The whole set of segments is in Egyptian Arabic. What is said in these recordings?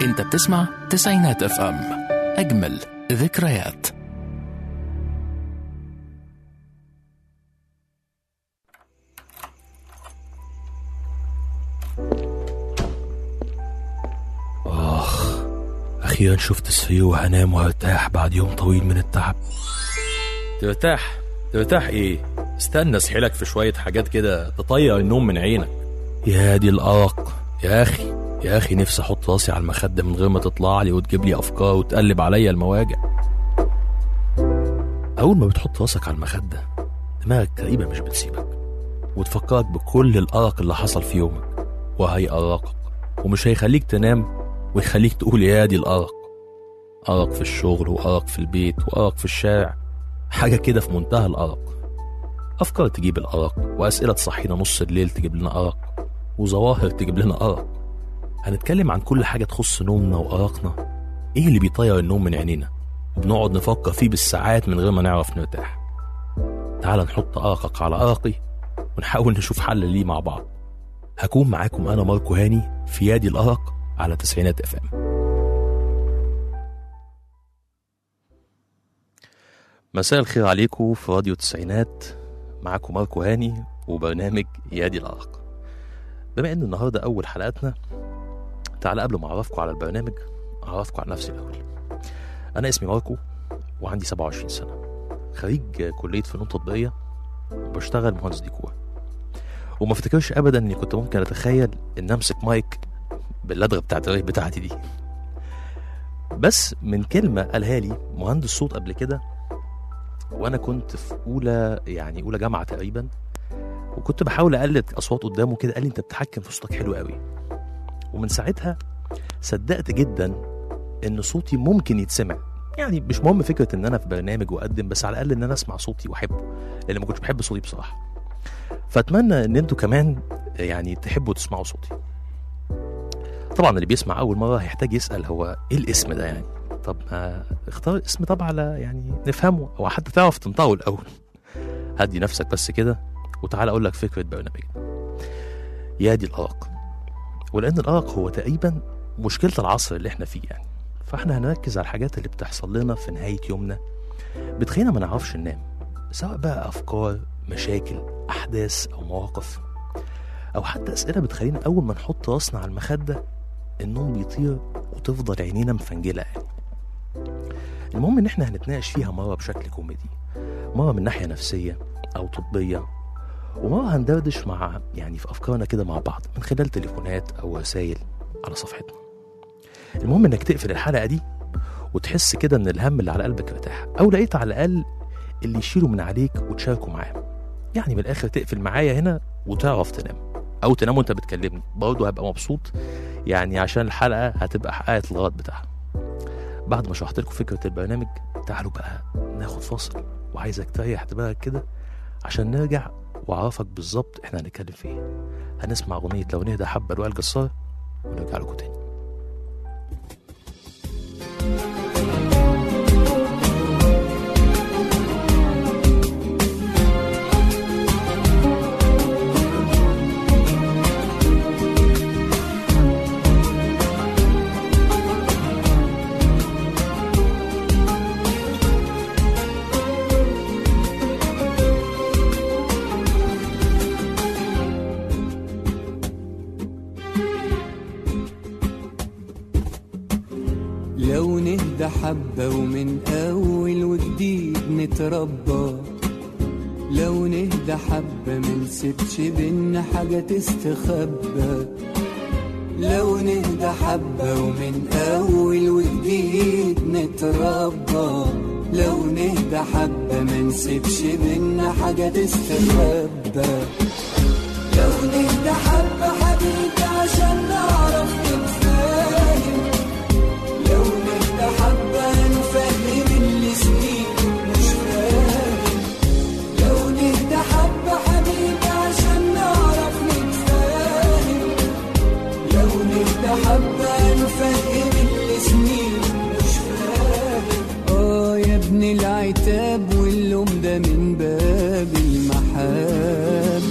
انت بتسمع تسعينات اف ام اجمل ذكريات آخ أخيرا شفت السرير وهنام وهرتاح بعد يوم طويل من التعب ترتاح ترتاح ايه استنى اسحلك في شوية حاجات كده تطير النوم من عينك يا دي الأرق يا أخي يا أخي نفسي أحط راسي على المخدة من غير ما تطلع لي وتجيب لي أفكار وتقلب عليا المواجع أول ما بتحط راسك على المخدة دماغك تقريبا مش بتسيبك وتفكرك بكل الأرق اللي حصل في يومك وهيأرقك ومش هيخليك تنام ويخليك تقول يا دي الأرق أرق في الشغل وأرق في البيت وأرق في الشارع حاجة كده في منتهى الأرق أفكار تجيب الأرق وأسئلة تصحينا نص الليل تجيب لنا أرق وظواهر تجيب لنا أرق هنتكلم عن كل حاجة تخص نومنا وأرقنا إيه اللي بيطير النوم من عينينا وبنقعد نفكر فيه بالساعات من غير ما نعرف نرتاح تعال نحط أرقك على أرقي ونحاول نشوف حل ليه مع بعض هكون معاكم أنا ماركو هاني في يادي الأرق على تسعينات اف ام مساء الخير عليكم في راديو التسعينات معاكم ماركو هاني وبرنامج يادي الأرق بما ان النهارده اول حلقاتنا تعالى قبل ما اعرفكم على البرنامج اعرفكم عن نفسي الاول انا اسمي ماركو وعندي 27 سنه خريج كليه فنون تطبيقيه وبشتغل مهندس ديكور وما افتكرش ابدا اني كنت ممكن اتخيل ان امسك مايك باللدغه بتاعت الريح بتاعتي دي بس من كلمه قالها لي مهندس صوت قبل كده وانا كنت في اولى يعني اولى جامعه تقريبا وكنت بحاول اقلد اصوات قدامه كده قال لي انت بتحكم في صوتك حلو قوي ومن ساعتها صدقت جدا ان صوتي ممكن يتسمع يعني مش مهم فكره ان انا في برنامج واقدم بس على الاقل ان انا اسمع صوتي واحبه لان ما كنتش بحب صوتي بصراحه فاتمنى ان انتوا كمان يعني تحبوا تسمعوا صوتي طبعا اللي بيسمع اول مره هيحتاج يسال هو ايه الاسم ده يعني طب ما اختار اسم طبعا على يعني نفهمه او حتى تعرف تنطقه الاول هدي نفسك بس كده وتعالى اقول لك فكره برنامجنا يا دي الارق ولان الارق هو تقريبا مشكله العصر اللي احنا فيه يعني فاحنا هنركز على الحاجات اللي بتحصل لنا في نهايه يومنا بتخلينا ما نعرفش ننام سواء بقى افكار مشاكل احداث او مواقف او حتى اسئله بتخلينا اول ما نحط راسنا على المخده النوم بيطير وتفضل عينينا مفنجله يعني المهم ان احنا هنتناقش فيها مره بشكل كوميدي مره من ناحيه نفسيه او طبيه ومرة هندردش مع يعني في أفكارنا كده مع بعض من خلال تليفونات أو رسايل على صفحتنا المهم إنك تقفل الحلقة دي وتحس كده إن الهم اللي على قلبك ارتاح أو لقيت على الأقل اللي يشيله من عليك وتشاركه معاه يعني من الآخر تقفل معايا هنا وتعرف تنام أو تنام وأنت بتكلمني برضه هبقى مبسوط يعني عشان الحلقة هتبقى حققت الغرض بتاعها بعد ما شرحت لكم فكرة البرنامج تعالوا بقى ناخد فاصل وعايزك تريح دماغك كده عشان نرجع واعرفك بالظبط احنا هنتكلم في ايه هنسمع اغنيه لو نهدى حبه لوائل جسار ونرجع لكم تاني لو نهدى حبة ومن أول وجديد نتربى لو نهدى حبة منسيبش بينا حاجة تستخبى لو نهدى حبة ومن أول وجديد نتربى لو نهدى حبة منسيبش بينا حاجة تستخبى لو نهدى حبة حبيبي عشان نعرف نتفاهم لو نهدى حبة نفهم اللي سنين مش فاهم لو نهدى حبة حبيبي عشان نعرف نتفاهم لو نهدى حبة نفهم اللي سنين مش فاهم اه يا ابن العتاب واللوم ده من باب المحبة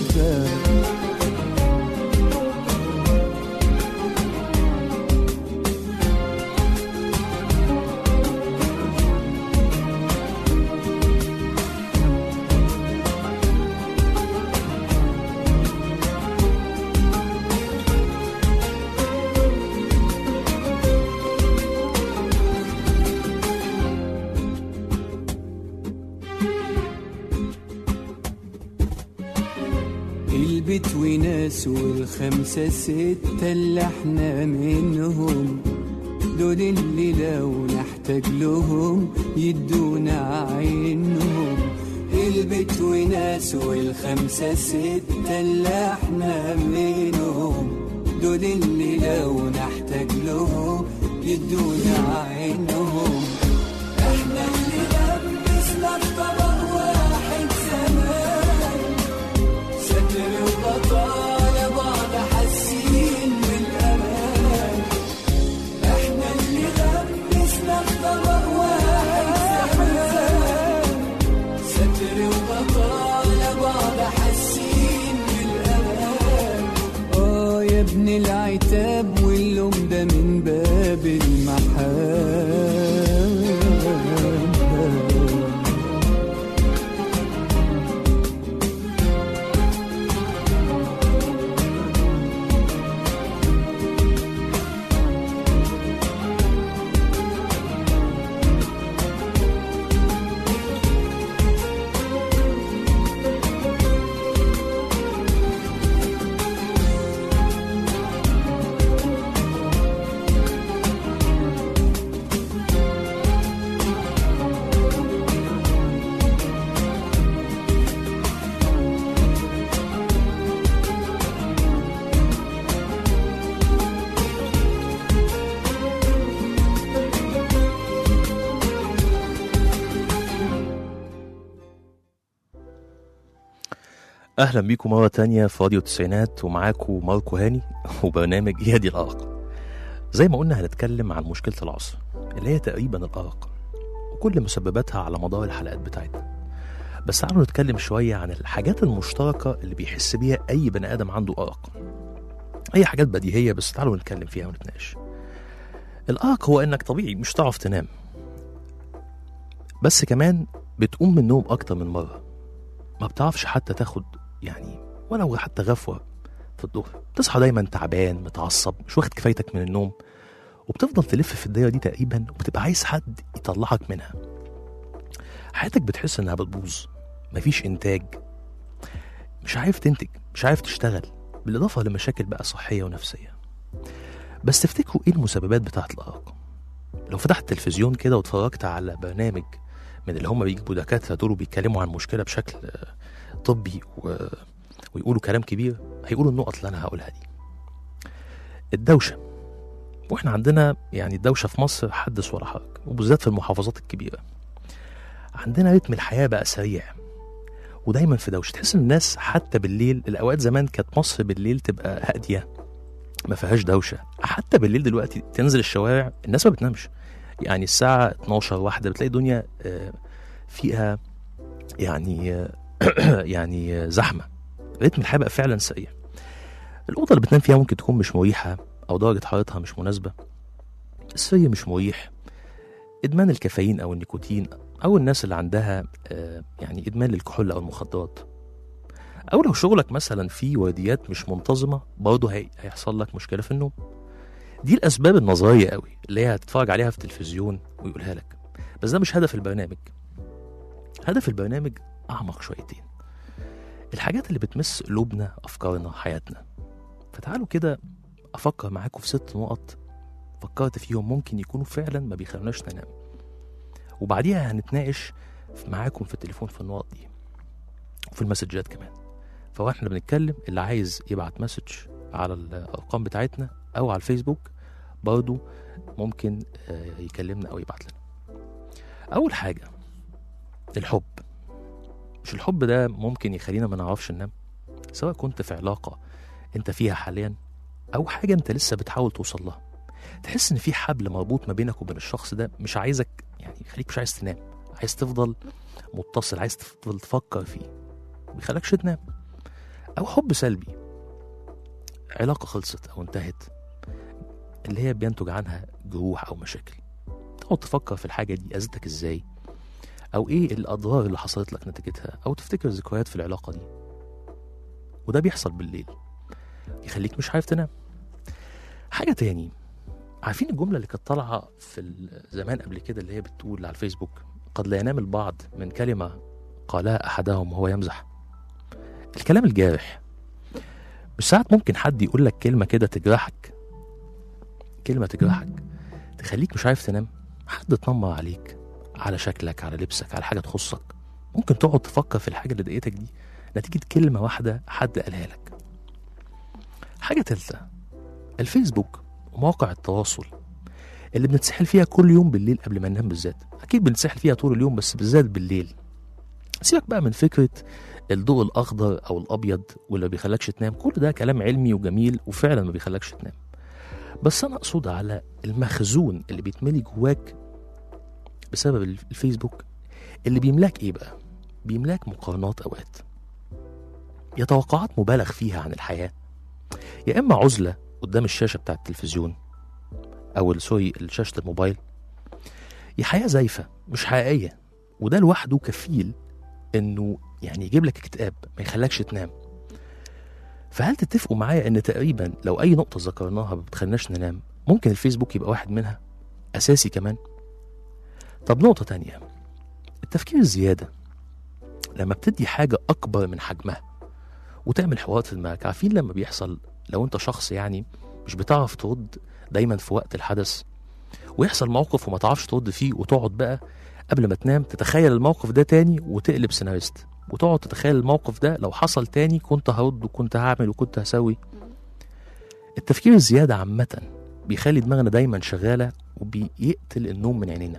والخمسة ستة اللي احنا منهم دول اللي لو نحتاج لهم يدونا عينهم البيت وناس والخمسة ستة اللي احنا منهم دول اللي لو نحتاج لهم يدونا عينهم احنا اللي لبسنا الطبق واحد زمان ستر وبطالة بعض حاسين بالامان احنا اللي لبسنا الطبق واحد زمان ستر وبطالة بعض حاسين بالامان اه يا ابن العتاب واللوم ده من باب المحبة اهلا بيكم مره تانية في راديو التسعينات ومعاكم ماركو هاني وبرنامج يدي الارق زي ما قلنا هنتكلم عن مشكله العصر اللي هي تقريبا الارق وكل مسبباتها على مدار الحلقات بتاعتنا بس تعالوا نتكلم شويه عن الحاجات المشتركه اللي بيحس بيها اي بني ادم عنده ارق هي حاجات بديهيه بس تعالوا نتكلم فيها ونتناقش الارق هو انك طبيعي مش هتعرف تنام بس كمان بتقوم من النوم اكتر من مره ما بتعرفش حتى تاخد يعني ولو حتى غفوة في الظهر تصحى دايما تعبان متعصب مش واخد كفايتك من النوم وبتفضل تلف في الدايرة دي تقريبا وبتبقى عايز حد يطلعك منها حياتك بتحس انها بتبوظ مفيش انتاج مش عارف تنتج مش عارف تشتغل بالاضافة لمشاكل بقى صحية ونفسية بس تفتكروا ايه المسببات بتاعت الارق لو فتحت التلفزيون كده واتفرجت على برنامج من اللي هم بيجيبوا دكاتره دول وبيتكلموا عن مشكله بشكل آه، طبي و... ويقولوا كلام كبير هيقولوا النقط اللي انا هقولها دي الدوشه واحنا عندنا يعني الدوشه في مصر حدث ولا حرج وبالذات في المحافظات الكبيره عندنا رتم الحياه بقى سريع ودايما في دوشه تحس ان الناس حتى بالليل الاوقات زمان كانت مصر بالليل تبقى هاديه ما فيهاش دوشه حتى بالليل دلوقتي تنزل الشوارع الناس ما بتنامش يعني الساعة 12 واحدة بتلاقي الدنيا آه، فيها يعني آه، يعني آه، زحمة رتم الحياة بقى فعلا سريع الأوضة اللي بتنام فيها ممكن تكون مش مريحة أو درجة حرارتها مش مناسبة السرير مش مريح إدمان الكافيين أو النيكوتين أو الناس اللي عندها آه، يعني إدمان للكحول أو المخدرات أو لو شغلك مثلا فيه ورديات مش منتظمة برضه هي- هيحصل لك مشكلة في النوم دي الاسباب النظريه قوي اللي هي هتتفرج عليها في التلفزيون ويقولها لك بس ده مش هدف البرنامج هدف البرنامج اعمق شويتين الحاجات اللي بتمس قلوبنا افكارنا حياتنا فتعالوا كده افكر معاكم في ست نقط فكرت فيهم ممكن يكونوا فعلا ما بيخلوناش ننام وبعديها هنتناقش معاكم في التليفون في النقط دي وفي المسجات كمان فاحنا بنتكلم اللي عايز يبعت مسج على الارقام بتاعتنا او على الفيسبوك برضو ممكن آه، يكلمنا او يبعت لنا اول حاجه الحب مش الحب ده ممكن يخلينا ما نعرفش ننام سواء كنت في علاقه انت فيها حاليا او حاجه انت لسه بتحاول توصل لها تحس ان في حبل مربوط ما بينك وبين الشخص ده مش عايزك يعني يخليك مش عايز تنام عايز تفضل متصل عايز تفضل تفكر فيه ما بيخليكش تنام او حب سلبي علاقه خلصت او انتهت اللي هي بينتج عنها جروح او مشاكل تقعد تفكر في الحاجه دي اذتك ازاي او ايه الاضرار اللي حصلت لك نتيجتها او تفتكر ذكريات في العلاقه دي وده بيحصل بالليل يخليك مش عارف تنام حاجه تاني عارفين الجمله اللي كانت طالعه في زمان قبل كده اللي هي بتقول على الفيسبوك قد لا ينام البعض من كلمه قالها احدهم وهو يمزح الكلام الجارح مش ساعات ممكن حد يقول لك كلمة كده تجرحك كلمة تجرحك تخليك مش عارف تنام حد اتنمر عليك على شكلك على لبسك على حاجة تخصك ممكن تقعد تفكر في الحاجة اللي ضايقتك دي نتيجة كلمة واحدة حد قالها لك حاجة تالتة الفيسبوك ومواقع التواصل اللي بنتسحل فيها كل يوم بالليل قبل ما ننام بالذات اكيد بنتسحل فيها طول اليوم بس بالذات بالليل سيبك بقى من فكرة الضوء الأخضر أو الأبيض واللي ما بيخلكش تنام كل ده كلام علمي وجميل وفعلا ما بيخلكش تنام بس أنا أقصد على المخزون اللي بيتملي جواك بسبب الفيسبوك اللي بيملاك إيه بقى؟ بيملاك مقارنات أوقات يا توقعات مبالغ فيها عن الحياة يا إما عزلة قدام الشاشة بتاعة التلفزيون أو سوري شاشة الموبايل يا حياة زايفة مش حقيقية وده لوحده كفيل انه يعني يجيب لك اكتئاب ما يخلكش تنام فهل تتفقوا معايا ان تقريبا لو اي نقطه ذكرناها ما بتخليناش ننام ممكن الفيسبوك يبقى واحد منها اساسي كمان طب نقطه تانية التفكير الزياده لما بتدي حاجه اكبر من حجمها وتعمل حوارات في دماغك عارفين لما بيحصل لو انت شخص يعني مش بتعرف ترد دايما في وقت الحدث ويحصل موقف وما تعرفش ترد فيه وتقعد بقى قبل ما تنام تتخيل الموقف ده تاني وتقلب سيناريست وتقعد تتخيل الموقف ده لو حصل تاني كنت هرد وكنت هعمل وكنت هسوي التفكير الزيادة عامة بيخلي دماغنا دايما شغالة وبيقتل النوم من عينينا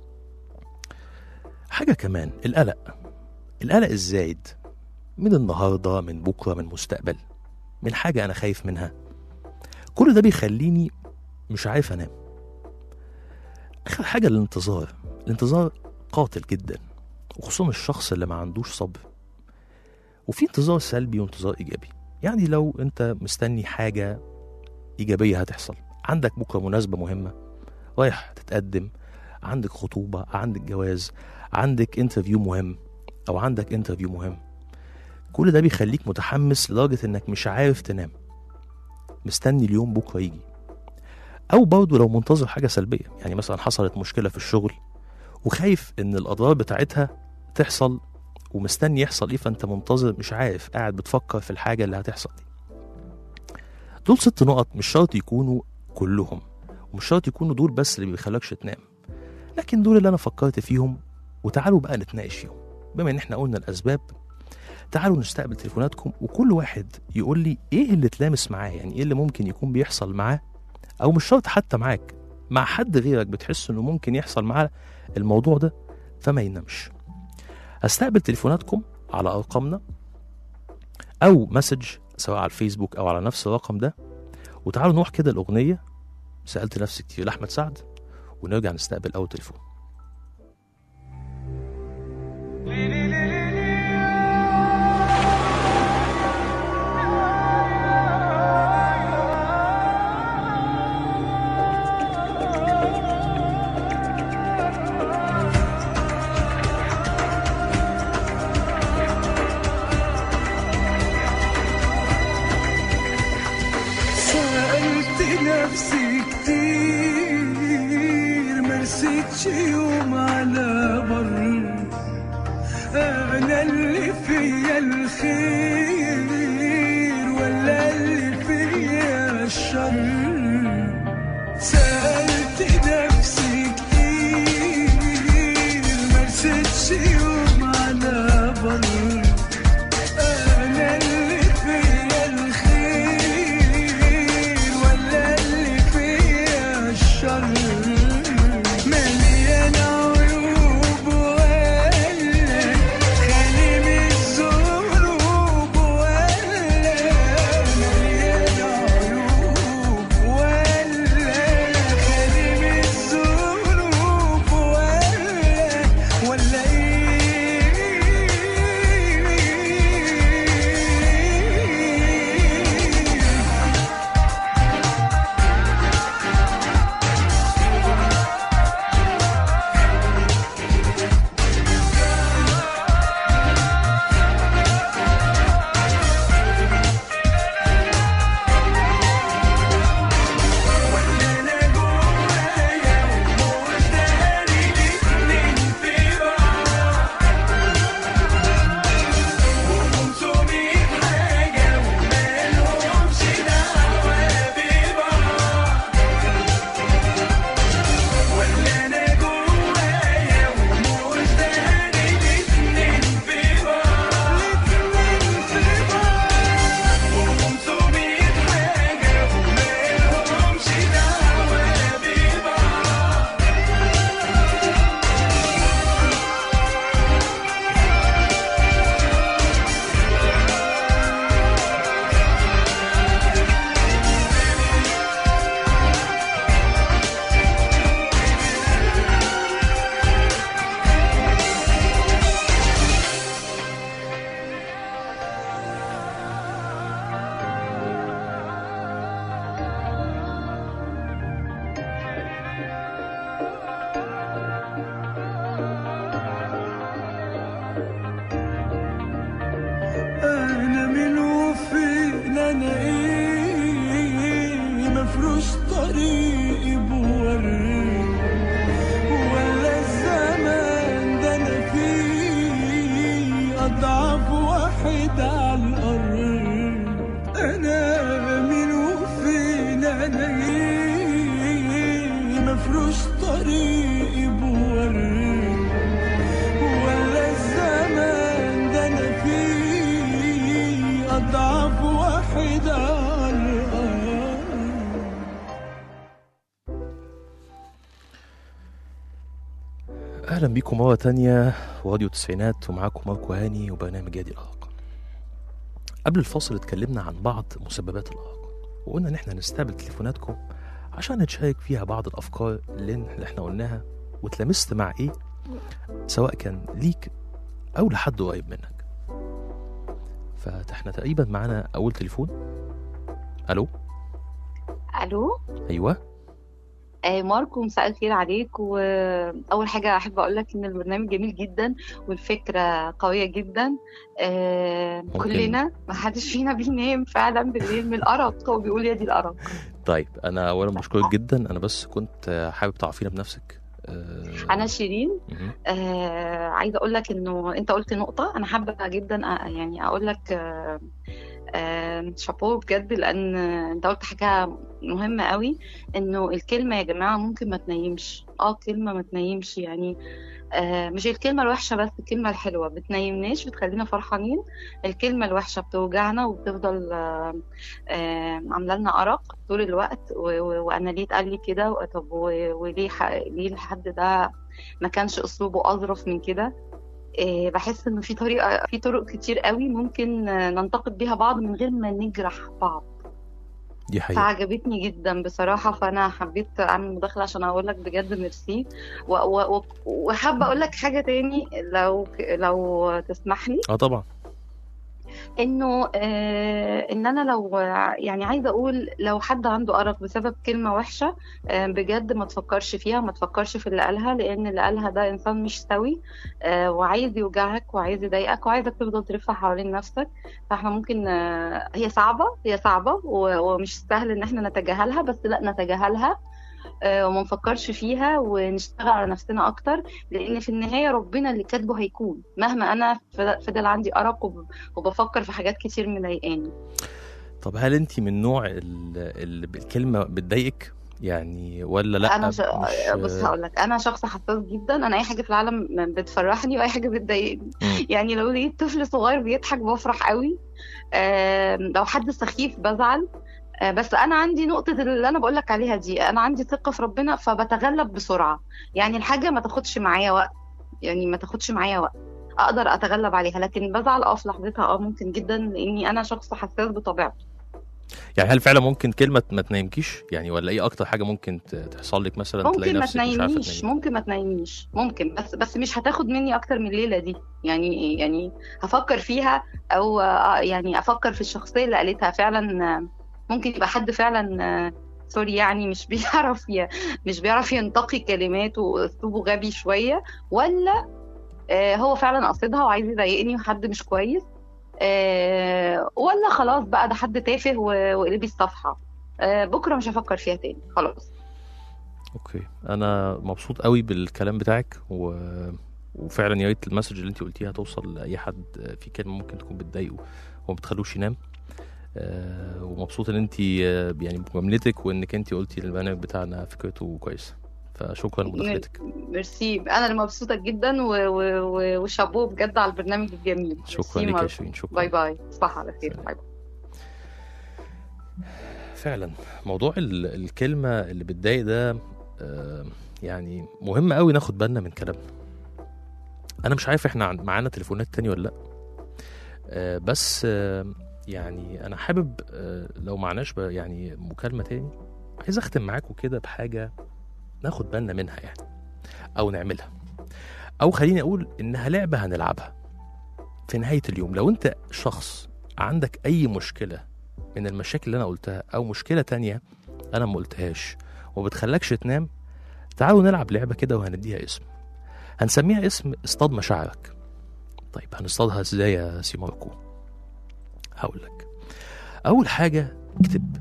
حاجة كمان القلق القلق الزايد من النهاردة من بكرة من مستقبل من حاجة أنا خايف منها كل ده بيخليني مش عارف أنام آخر حاجة الانتظار الانتظار قاتل جدا وخصوصا الشخص اللي ما عندوش صبر وفي انتظار سلبي وانتظار ايجابي يعني لو انت مستني حاجه ايجابيه هتحصل عندك بكره مناسبه مهمه رايح تتقدم عندك خطوبه عندك جواز عندك انترفيو مهم او عندك انترفيو مهم كل ده بيخليك متحمس لدرجه انك مش عارف تنام مستني اليوم بكره يجي او برضه لو منتظر حاجه سلبيه يعني مثلا حصلت مشكله في الشغل وخايف ان الاضرار بتاعتها تحصل ومستني يحصل ايه فانت منتظر مش عارف قاعد بتفكر في الحاجه اللي هتحصل دي دول ست نقط مش شرط يكونوا كلهم ومش شرط يكونوا دول بس اللي بيخلكش تنام لكن دول اللي انا فكرت فيهم وتعالوا بقى نتناقش فيهم بما ان احنا قلنا الاسباب تعالوا نستقبل تليفوناتكم وكل واحد يقول لي ايه اللي اتلامس معاه يعني ايه اللي ممكن يكون بيحصل معاه او مش شرط حتى معاك مع حد غيرك بتحس انه ممكن يحصل معاه الموضوع ده فما ينامش هستقبل تليفوناتكم على ارقامنا او مسج سواء على الفيسبوك او على نفس الرقم ده وتعالوا نروح كده الاغنيه سالت نفسي كتير لاحمد سعد ونرجع نستقبل اول تليفون سألت نفسي كتير مرستش يوم على بر أنا اللي فيا الخير ولا اللي فيا الشر سألت نفسي كتير مرستش يوم على بر أنا اللي فيا الخير ولا اللي فيا الشر مليان عيوب ولا خالي من الذنوب على الأرض اهلا بيكم مره تانية في راديو التسعينات ومعاكم ماركو هاني وبرنامج يادي الارق قبل الفاصل اتكلمنا عن بعض مسببات الارق وقلنا ان احنا هنستقبل تليفوناتكم عشان نتشارك فيها بعض الافكار اللي اللي احنا قلناها واتلمست مع ايه سواء كان ليك او لحد قريب منك فاحنا تقريبا معانا اول تليفون الو الو ايوه آه ماركو مساء الخير عليك واول حاجه احب اقول لك ان البرنامج جميل جدا والفكره قويه جدا آه كلنا ما حدش فينا بينام فعلا بالليل من الارق هو بيقول يا دي الارق طيب انا اولا بشكرك جدا انا بس كنت حابب تعرفينا بنفسك آه، انا شيرين مهم. آه عايزه اقول لك انه انت قلت نقطه انا حابه جدا أ- يعني اقول لك آه آه شابوه بجد لان انت قلت حاجه مهمه قوي انه الكلمه يا جماعه ممكن ما تنيمش اه كلمه ما تنيمش يعني آه مش الكلمه الوحشه بس الكلمه الحلوه بتنيمناش بتخلينا فرحانين الكلمه الوحشه بتوجعنا وبتفضل آه آه عامله لنا ارق طول الوقت و- و- وانا ليه اتقال لي كده و- طب و- وليه ح- ليه الحد ده ما كانش اسلوبه اظرف من كده إيه بحس انه في طريقه في طرق كتير قوي ممكن آه، ننتقد بيها بعض من غير ما نجرح بعض دي حقيقة فعجبتني جدا بصراحه فانا حبيت اعمل مداخله عشان اقول لك بجد ميرسي و- و- و- وحابه اقول لك حاجه تاني لو لو تسمح لي اه طبعا انه آه ان انا لو يعني عايزه اقول لو حد عنده ارق بسبب كلمه وحشه آه بجد ما تفكرش فيها ما تفكرش في اللي قالها لان اللي قالها ده انسان مش سوي آه وعايز يوجعك وعايز يضايقك وعايزك تفضل تلف حوالين نفسك فاحنا ممكن آه هي صعبه هي صعبه و- ومش سهل ان احنا نتجاهلها بس لا نتجاهلها آه، وما نفكرش فيها ونشتغل على نفسنا اكتر لان في النهايه ربنا اللي كاتبه هيكون مهما انا فضل- فضل عندي ارق وب- وبفكر في حاجات كتير مضايقاني طب هل انت من نوع اللي الكلمه بتضايقك يعني ولا لا انا ش... مش- بص هقول لك انا شخص حساس جدا انا اي حاجه في العالم بتفرحني واي حاجه بتضايقني مم. يعني لو لقيت طفل صغير بيضحك بفرح قوي آم، لو حد سخيف بزعل آه، بس انا عندي نقطه اللي انا بقول لك عليها دي انا عندي ثقه في ربنا فبتغلب بسرعه يعني الحاجه ما تاخدش معايا وقت يعني ما تاخدش معايا وقت اقدر اتغلب عليها لكن بزعل اه في لحظتها اه ممكن جدا لاني انا شخص حساس بطبيعتي يعني هل فعلا ممكن كلمه ما تنامكيش يعني ولا ايه اكتر حاجه ممكن ت- تحصل لك مثلا تلاقي ممكن ما نفسك مش عارفه تنيمنيش تنامي ممكن ما تنيمنيش ممكن بس بس مش هتاخد مني اكتر من الليله دي يعني يعني هفكر فيها او آه، يعني افكر في الشخصيه اللي قالتها فعلا آه، ممكن يبقى حد فعلا آه، سوري يعني مش بيعرف ي... مش بيعرف ينتقي كلماته واسلوبه غبي شويه ولا آه، هو فعلا قصدها وعايز يضايقني وحد مش كويس آه، ولا خلاص بقى ده حد تافه و- وقلبي الصفحه آه، بكره مش هفكر فيها تاني خلاص اوكي انا مبسوط قوي بالكلام بتاعك و... وفعلا يا ريت المسج اللي انت قلتيها توصل لاي حد في كلمه ممكن تكون بتضايقه وما بتخلوش ينام آه، ومبسوط ان انت آه، يعني بمجاملتك وانك انت قلتي البرنامج بتاعنا فكرته كويسه فشكرا لمداخلتك ميرسي انا اللي مبسوطه جدا و... و... و... وشابوه بجد على البرنامج الجميل شكرا ميرسي لك يا ماركو. شيرين شكرا باي باي تصبح على خير باي باي فعلا موضوع ال- الكلمة اللي بتضايق ده آه، يعني مهم قوي ناخد بالنا من كلامنا انا مش عارف احنا عن- معانا تليفونات تاني ولا لا آه، بس آه، يعني انا حابب آه، لو معناش ب- يعني مكالمة تاني عايز اختم معاكم كده بحاجة ناخد بالنا منها يعني او نعملها او خليني اقول انها لعبة هنلعبها في نهاية اليوم لو انت شخص عندك اي مشكلة من المشاكل اللي انا قلتها او مشكله تانية انا ما قلتهاش وبتخلكش تنام تعالوا نلعب لعبه كده وهنديها اسم هنسميها اسم اصطاد مشاعرك طيب هنصطادها ازاي يا سي ماركو هقول لك اول حاجه اكتب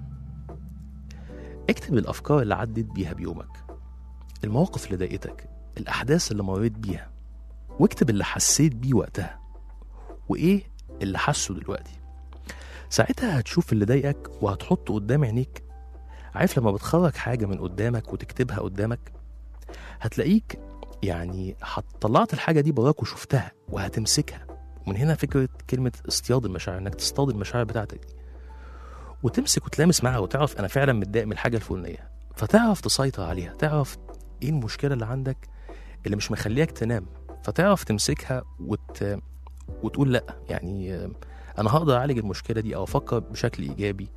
اكتب الافكار اللي عدت بيها بيومك المواقف اللي ضايقتك الاحداث اللي مريت بيها واكتب اللي حسيت بيه وقتها وايه اللي حاسه دلوقتي ساعتها هتشوف اللي ضايقك وهتحطه قدام عينيك عارف لما بتخرج حاجة من قدامك وتكتبها قدامك هتلاقيك يعني طلعت الحاجة دي براك وشفتها وهتمسكها ومن هنا فكرة كلمة اصطياد المشاعر انك تصطاد المشاعر بتاعتك دي وتمسك وتلامس معاها وتعرف انا فعلا متضايق من الحاجه الفلانيه فتعرف تسيطر عليها تعرف ايه المشكله اللي عندك اللي مش مخليك تنام فتعرف تمسكها وت... وتقول لا يعني آه، انا هقدر اعالج المشكله دي او افكر بشكل ايجابي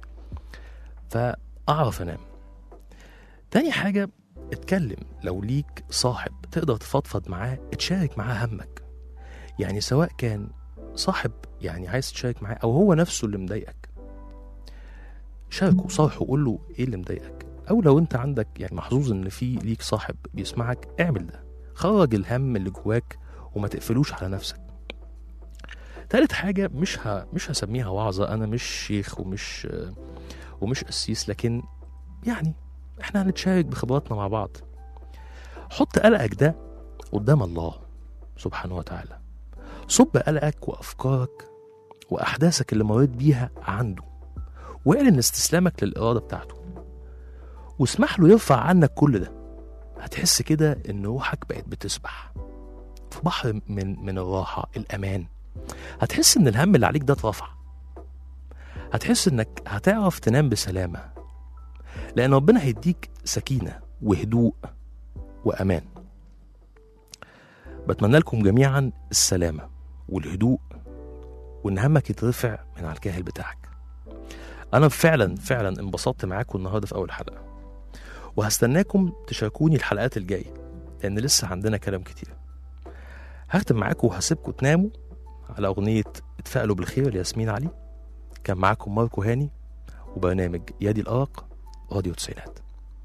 فاعرف انام تاني حاجه اتكلم لو ليك صاحب تقدر تفضفض معاه اتشارك معاه همك يعني سواء كان صاحب يعني عايز تشارك معاه او هو نفسه اللي مضايقك شاركه صارحه قول له ايه اللي مضايقك او لو انت عندك يعني محظوظ ان في ليك صاحب بيسمعك اعمل ده خرج الهم اللي جواك وما تقفلوش على نفسك تالت حاجة مش ه... مش هسميها وعظة أنا مش شيخ ومش ومش قسيس لكن يعني احنا هنتشارك بخبراتنا مع بعض حط قلقك ده قدام الله سبحانه وتعالى صب قلقك وأفكارك وأحداثك اللي مريت بيها عنده واعلن استسلامك للإرادة بتاعته واسمح له يرفع عنك كل ده هتحس كده إن روحك بقت بتسبح في بحر من من الراحة الأمان هتحس إن الهم اللي عليك ده اترفع هتحس إنك هتعرف تنام بسلامة لأن ربنا هيديك سكينة وهدوء وأمان بتمنى لكم جميعا السلامة والهدوء وإن همك يترفع من على الكاهل بتاعك أنا فعلا فعلا انبسطت معاكم النهاردة في أول حلقة وهستناكم تشاركوني الحلقات الجاية لأن لسه عندنا كلام كتير هختم معاكم وهسيبكم تناموا على أغنية اتفائلوا بالخير لياسمين علي كان معاكم ماركو هاني وبرنامج يدي الأرق راديو تسعينات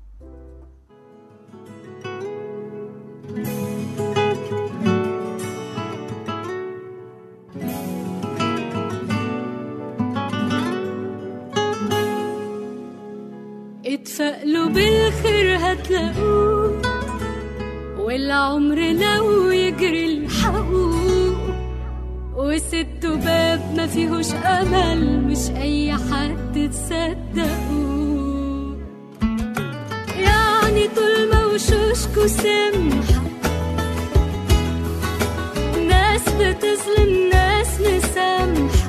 اتفائلوا بالخير هتلاقوه والعمر لو يجري الحقوق وسدوا باب ما فيهوش امل مش اي حد تصدقوه يعني طول ما وشوشكوا سمحة ناس بتظلم ناس مسامحة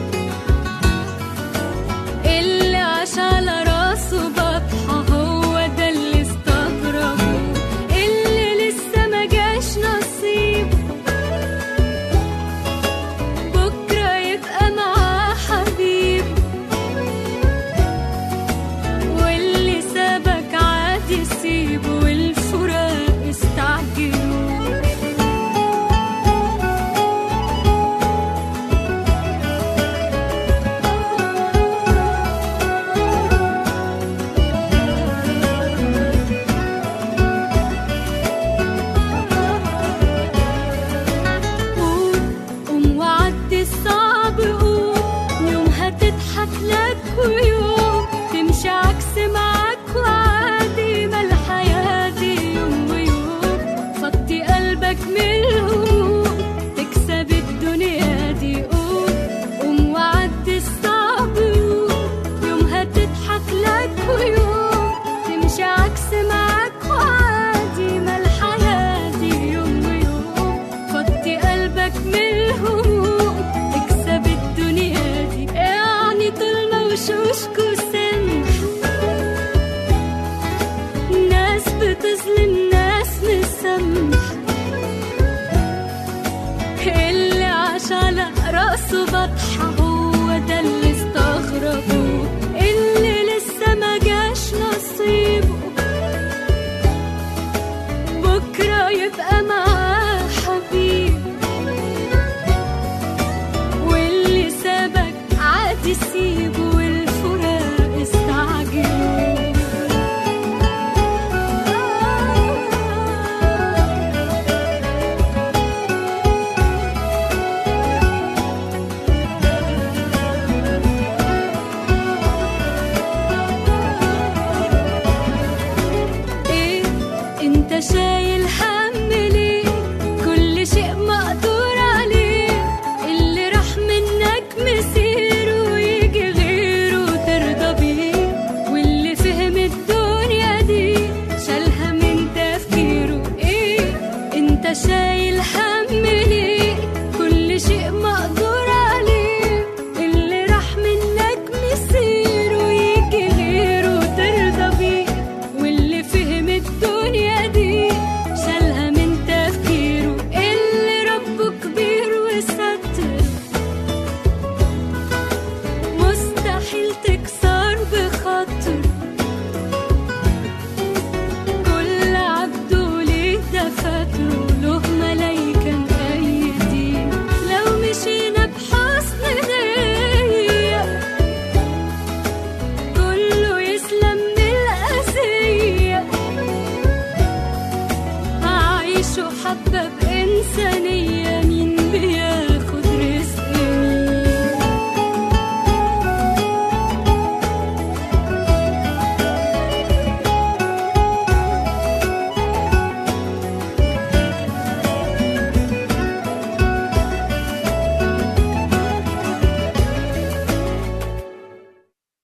اللي عاش على راسه بطحة هو ده اللي استغربه اللي لسه ما جاش نصيب بكرة يبقى معاه حبيب واللي سابك عادي سيبه والفراق استعجلوا قوم قوم وعدي الصعب قوم يوم هتضحك لك ويوم تمشي عكس معاك وعادي ما الحياة دي يوم ويوم فضي قلبك من الهموم تكسب الدنيا دي قوم قوم وعدي الصعب قوم يوم هتضحك لك ويوم تمشي عكس معاك وعادي ما الحياة دي يوم ويوم فضي قلبك من الهموم تكسب الدنيا دي يعني طول ما وشوشكوا سمح ناس بتظلم ناس مسامح اللي عاش على راسه بطحة هو ده اللي استغربوه اللي لسه ما جاش نصيبه بكرة يبقى معاه حبيب واللي سابك عادي سيبه والفراق استعجلوا ايه انت شايف